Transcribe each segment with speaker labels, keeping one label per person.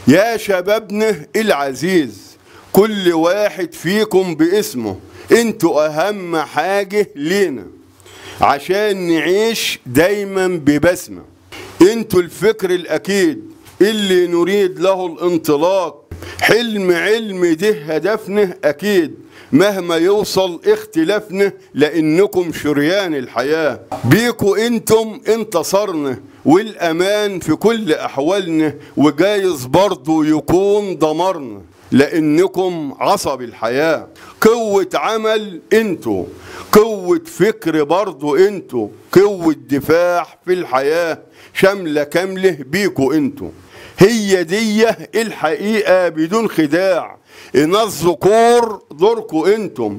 Speaker 1: يا شبابنا العزيز كل واحد فيكم باسمه انتوا اهم حاجة لينا عشان نعيش دايما ببسمة انتوا الفكر الاكيد اللي نريد له الانطلاق حلم علم ده هدفنا اكيد مهما يوصل اختلافنا لانكم شريان الحياة بيكوا انتم انتصرنا والامان في كل احوالنا وجايز برضو يكون دمرنا لانكم عصب الحياة قوة عمل انتوا قوة فكر برضو انتوا قوة دفاع في الحياة شاملة كاملة بيكوا انتوا هي دي الحقيقة بدون خداع إن الذكور دوركوا انتم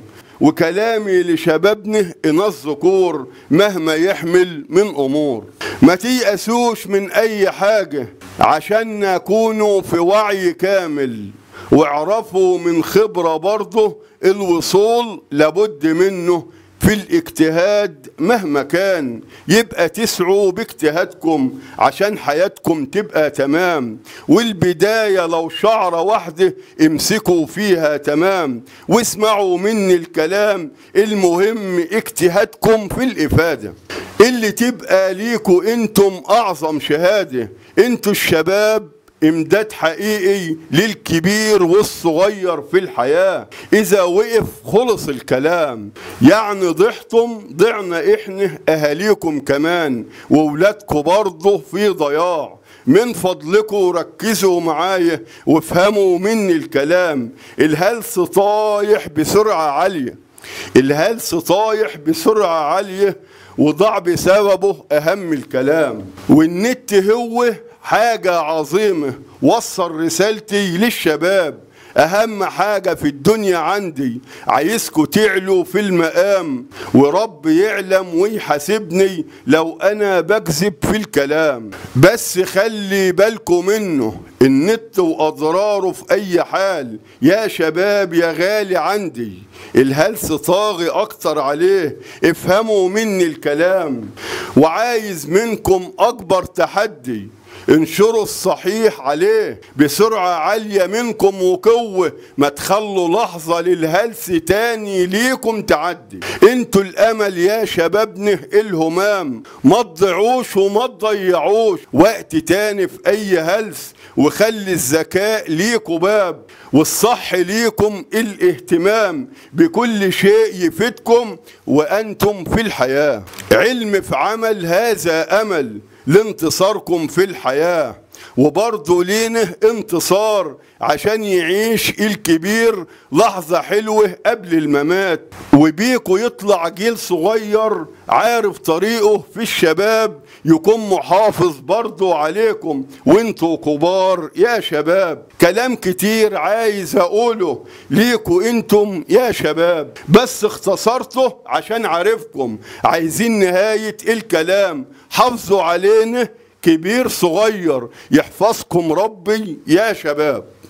Speaker 1: وكلامي لشبابنا إن الذكور مهما يحمل من أمور ما تيأسوش من أي حاجة عشان نكونوا في وعي كامل واعرفوا من خبرة برضه الوصول لابد منه في الاجتهاد مهما كان يبقى تسعوا باجتهادكم عشان حياتكم تبقى تمام والبداية لو شعرة واحدة امسكوا فيها تمام واسمعوا مني الكلام المهم اجتهادكم في الإفادة اللي تبقى ليكوا انتم أعظم شهادة انتوا الشباب امداد حقيقي للكبير والصغير في الحياة اذا وقف خلص الكلام يعني ضحتم ضعنا احنا اهاليكم كمان وولادكم برضه في ضياع من فضلكم ركزوا معايا وافهموا مني الكلام الهلس طايح بسرعة عالية الهلس طايح بسرعة عالية وضع بسببه أهم الكلام والنت هو حاجة عظيمة وصل رسالتي للشباب أهم حاجة في الدنيا عندي عايزكوا تعلوا في المقام ورب يعلم ويحاسبني لو أنا بكذب في الكلام بس خلي بالكوا منه النت وأضراره في أي حال يا شباب يا غالي عندي الهلس طاغي أكتر عليه افهموا مني الكلام وعايز منكم أكبر تحدي انشروا الصحيح عليه بسرعة عالية منكم وقوة ما تخلوا لحظة للهلس تاني ليكم تعدي انتوا الامل يا شبابنا الهمام ما تضيعوش وما تضيعوش وقت تاني في اي هلس وخلي الذكاء ليكوا باب والصح ليكم الاهتمام بكل شيء يفيدكم وانتم في الحياة علم في عمل هذا امل لانتصاركم في الحياة وبرضه لينا انتصار عشان يعيش الكبير لحظة حلوة قبل الممات وبيكوا يطلع جيل صغير عارف طريقه في الشباب يكون محافظ برضه عليكم وانتوا كبار يا شباب كلام كتير عايز اقوله ليكوا انتم يا شباب بس اختصرته عشان عارفكم عايزين نهاية الكلام حافظوا علينا كبير صغير يحفظكم ربي يا شباب